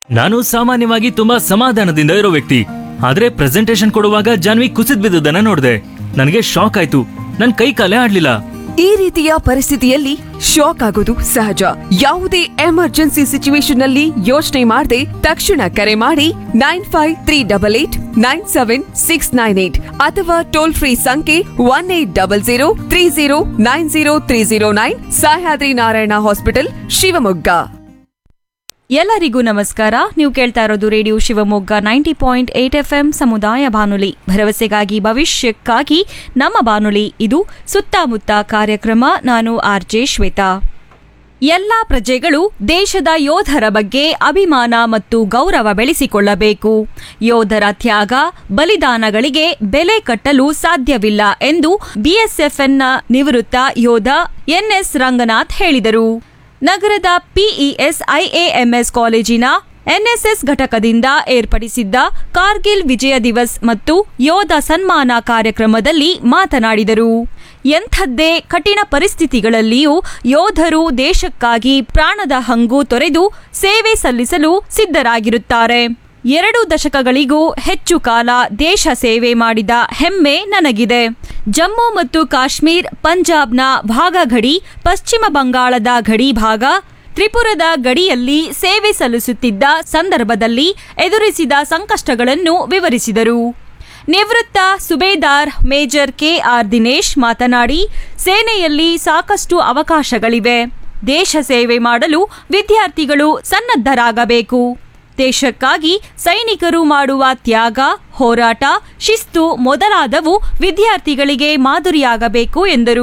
ನಾನು ಸಾಮಾನ್ಯವಾಗಿ ತುಂಬಾ ಸಮಾಧಾನದಿಂದ ಇರೋ ವ್ಯಕ್ತಿ ಆದ್ರೆ ಪ್ರೆಸೆಂಟೇಶನ್ ಕೊಡುವಾಗ ಜಾನ್ವಿ ಕುಸಿದ್ ಬಿದ್ದುದನ್ನ ನೋಡ್ದೆ ನನಗೆ ಶಾಕ್ ಆಯ್ತು ನನ್ ಕೈ ಕಾಲೇ ಆಡ್ಲಿಲ್ಲ ಈ ರೀತಿಯ ಪರಿಸ್ಥಿತಿಯಲ್ಲಿ ಶಾಕ್ ಆಗೋದು ಸಹಜ ಯಾವುದೇ ಎಮರ್ಜೆನ್ಸಿ ಸಿಚುವೇಶನ್ ನಲ್ಲಿ ಯೋಚನೆ ಮಾಡದೆ ತಕ್ಷಣ ಕರೆ ಮಾಡಿ nine five three double eight nine seven six nine eight ಅಥವಾ ಟೋಲ್ ಫ್ರೀ ಸಂಖ್ಯೆ one eight double zero three zero nine zero three zero nine Sahyadri Narayana hospital Shivamogga ಎಲ್ಲರಿಗೂ ನಮಸ್ಕಾರ ನೀವು ಕೇಳ್ತಾ ಇರೋದು radio Shivamogga ninety point eight F M ಸಮುದಾಯ ಬಾನುಲಿ ಭರವಸೆಗಾಗಿ ಭವಿಷ್ಯಕ್ಕಾಗಿ ನಮ್ಮ ಬಾನುಲಿ ಇದು ಸುತ್ತಮುತ್ತ ಕಾರ್ಯಕ್ರಮ ನಾನು ಆರ್ ಜೆ ಶ್ವೇತಾ ಎಲ್ಲಾ ಪ್ರಜೆಗಳು ದೇಶದ ಯೋಧರ ಬಗ್ಗೆ ಅಭಿಮಾನ ಮತ್ತು ಗೌರವ ಬೆಳೆಸಿಕೊಳ್ಳಬೇಕು ಯೋಧರ ತ್ಯಾಗ ಬಲಿದಾನಗಳಿಗೆ ಬೆಲೆ ಕಟ್ಟಲು ಸಾಧ್ಯವಿಲ್ಲ ಎಂದು ಬಿಎಸ್ಎಫ್ಎನ್ನ ನಿವೃತ್ತ ಯೋಧ ಎನ್ಎಸ್ ರಂಗನಾಥ್ ಹೇಳಿದರು ನಗರದ ಪಿಇಎಸ್ ಐಎಎಂಎಸ್ ಕಾಲೇಜಿನ ಎನ್ಎಸ್ಎಸ್ ಘಟಕದಿಂದ ಏರ್ಪಡಿಸಿದ್ದ ಕಾರ್ಗಿಲ್ ವಿಜಯ ದಿವಸ್ ಮತ್ತು ಯೋಧ ಸನ್ಮಾನ ಕಾರ್ಯಕ್ರಮದಲ್ಲಿ ಮಾತನಾಡಿದರು ಎಂಥದ್ದೇ ಕಠಿಣ ಪರಿಸ್ಥಿತಿಗಳಲ್ಲಿಯೂ ಯೋಧರು ದೇಶಕ್ಕಾಗಿ ಪ್ರಾಣದ ಹಂಗು ತೊರೆದು ಸೇವೆ ಸಲ್ಲಿಸಲು ಸಿದ್ಧರಾಗಿರುತ್ತಾರೆ ಎರಡು ದಶಕಗಳಿಗೂ ಹೆಚ್ಚು ಕಾಲ ದೇಶ ಸೇವೆ ಮಾಡಿದ ಹೆಮ್ಮೆ ನನಗಿದೆ ಜಮ್ಮು ಮತ್ತು ಕಾಶ್ಮೀರ್ ಪಂಜಾಬ್ನ ಭಾಗ ಗಡಿ ಪಶ್ಚಿಮ ಬಂಗಾಳದ ಗಡಿ ಭಾಗ ತ್ರಿಪುರದ ಗಡಿಯಲ್ಲಿ ಸೇವೆ ಸಲ್ಲಿಸುತ್ತಿದ್ದ ಸಂದರ್ಭದಲ್ಲಿ ಎದುರಿಸಿದ ಸಂಕಷ್ಟಗಳನ್ನು ವಿವರಿಸಿದರು ನಿವೃತ್ತ ಸುಬೇದಾರ್ ಮೇಜರ್ ಕೆಆರ್ ದಿನೇಶ್ ಮಾತನಾಡಿ ಸೇನೆಯಲ್ಲಿ ಸಾಕಷ್ಟು ಅವಕಾಶಗಳಿವೆ ದೇಶ ಸೇವೆ ಮಾಡಲು ವಿದ್ಯಾರ್ಥಿಗಳು ಸನ್ನದ್ಧರಾಗಬೇಕು ದೇಶಕ್ಕಾಗಿ ಸೈನಿಕರು ಮಾಡುವ ತ್ಯಾಗ ಹೋರಾಟ ಶಿಸ್ತು ಮೊದಲಾದವು ವಿದ್ಯಾರ್ಥಿಗಳಿಗೆ ಮಾದರಿಯಾಗಬೇಕು ಎಂದರು